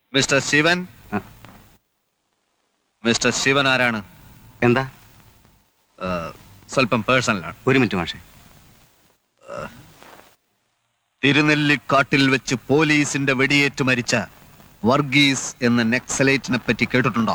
Mister Shivan ആ. Mister Shivan ആരാണ് എന്താ ആ, സ്വല്പം പേഴ്സണലാണ് ഒരു മിനിറ്റ് മാഷെ തിരുനെല്ലിക്കാട്ടിൽ വെച്ച് പോലീസിന്റെ വെടിയേറ്റ് മരിച്ച വർഗീസ് എന്ന നെക്സലൈറ്റിനെ പറ്റി കേട്ടിട്ടുണ്ടോ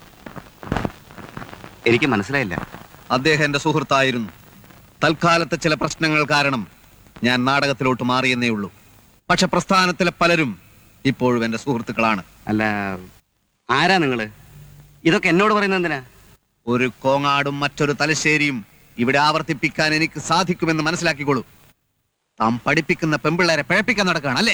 എനിക്ക് മനസ്സിലായില്ല അദ്ദേഹം എന്റെ സുഹൃത്തായിരുന്നു തൽക്കാലത്തെ ചില പ്രശ്നങ്ങൾ കാരണം ഞാൻ നാടകത്തിലോട്ട് മാറിയെന്നേ ഉള്ളൂ പക്ഷെ പ്രസ്ഥാനത്തിലെ പലരും ഇപ്പോഴും എന്റെ സുഹൃത്തുക്കളാണ് അല്ല ആരാ നിങ്ങള് ഇതൊക്കെ എന്നോട് പറയുന്നത് എന്തിനാ ഒരു കോങ്ങാടും മറ്റൊരു തലശ്ശേരിയും ഇവിടെ ആവർത്തിപ്പിക്കാൻ എനിക്ക് സാധിക്കുമെന്ന് മനസ്സിലാക്കിക്കോളൂ താൻ പഠിപ്പിക്കുന്ന പെമ്പിള്ളേരെ പിഴപ്പിക്കാൻ നടക്കുകയാണ് അല്ലേ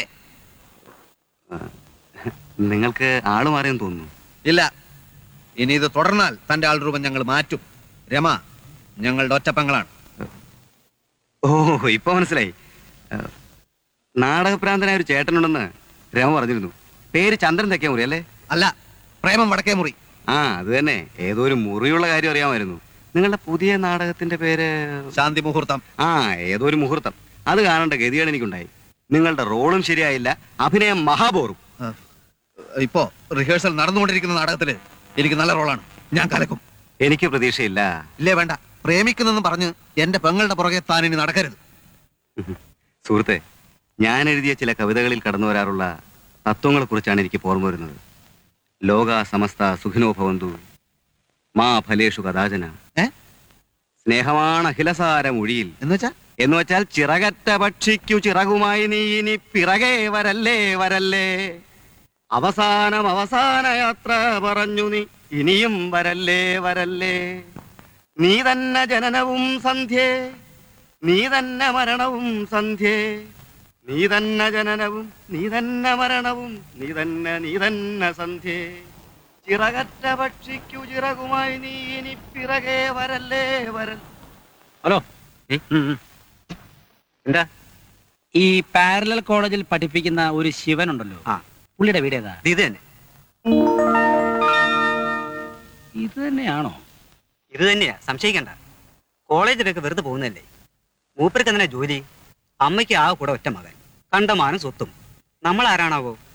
നിങ്ങൾക്ക് ആള് മാറിയെന്ന് തോന്നുന്നു ഇല്ല ഇനി ഇത് തുടർന്നാൽ തന്റെ ആൾ രൂപം ഞങ്ങൾ മാറ്റും രമ ഞങ്ങളുടെ ഒറ്റപ്പങ്ങളാണ് ഓ ഇപ്പൊ മനസ്സിലായി ഏഹ്, നാടകഭ്രാന്തനായ ഒരു ചേട്ടനുണ്ടെന്ന് രമ പറഞ്ഞിരുന്നു പേര് ചന്ദ്രൻ തെക്കേ മുറി അല്ലേ അല്ല പ്രേമം വടക്കേ മുറി ആ അത് തന്നെ ഏതോ ഒരു മുറിയുള്ള കാര്യം അറിയാമായിരുന്നു നിങ്ങളുടെ പുതിയ നാടകത്തിന്റെ പേര് ശാന്തി മുഹൂർത്തം ആ ഏതോ ഒരു മുഹൂർത്തം അത് കാണേണ്ട ഗതികേട് എനിക്കുണ്ടായി നിങ്ങളുടെ റോളും ശരിയായില്ല അഭിനയം മഹാബോറും ആ, ഇപ്പോ റിഹേഴ്സൽ നടന്നുകൊണ്ടിരിക്കുന്ന നാടകത്തില് എനിക്ക് നല്ല റോളാണ് ഞാൻ കലക്കും എനിക്ക് പ്രതീക്ഷയില്ല ഇല്ലേ വേണ്ട പ്രേമിക്കുന്നെന്ന് പറഞ്ഞ് എന്റെ പെങ്ങളുടെ പുറകെ താൻ ഇനി നടക്കരുത് സുഹൃത്തെ ഞാൻ എഴുതിയ ചില കവിതകളിൽ കടന്നു വരാറുള്ള തത്വങ്ങളെ കുറിച്ചാണ് എനിക്ക് ഓർമ്മ വരുന്നത് ലോക സമസ്ത സുഖിനോ ഭവന്തു മാ ഫലേഷു കഥാചന ഏ സ്നേഹമാണ് അഖിലസാര മൊഴിയിൽ എന്ന് വെച്ചാ എന്ന് വെച്ചാൽ ചിറകറ്റ പക്ഷിക്കു ചിറകുമായി നീ ഇനി പിറകെ വരല്ലേ വരല്ലേ അവസാനം അവസാന യാത്ര പറഞ്ഞു നീ ഇനിയും വരല്ലേ വരല്ലേ നീ തന്നെ ജനനവും സന്ധ്യേ നീ തന്നെ മരണവും സന്ധ്യേ നീ തന്നെ ജനനവും നീ തന്നെ മരണവും നീ തന്നെ നീ തന്നെ സന്ധ്യേ ചിറകറ്റ പക്ഷിക്കു ചിറകുമായി നീ ഇനി പിറകെ വരല്ലേ വരൽ ഹലോ എന്താ ഈ പാരലൽ കോളേജിൽ പഠിപ്പിക്കുന്ന ഒരു ശിവനുണ്ടല്ലോ ആ. പുള്ളിയുടെ വീട് ഏതാ ഇത് തന്നെ ഇത് തന്നെയാണോ ഇത് തന്നെയാ സംശയിക്കണ്ട കോളേജിലൊക്കെ വെറുതെ പോകുന്നല്ലേ മൂപ്പർക്ക് എന്തിനാ ജോലി അമ്മയ്ക്ക് ആ കൂടെ ഒറ്റ മകൻ കണ്ടമാനം സ്വത്തും നമ്മൾ ആരാണാവോ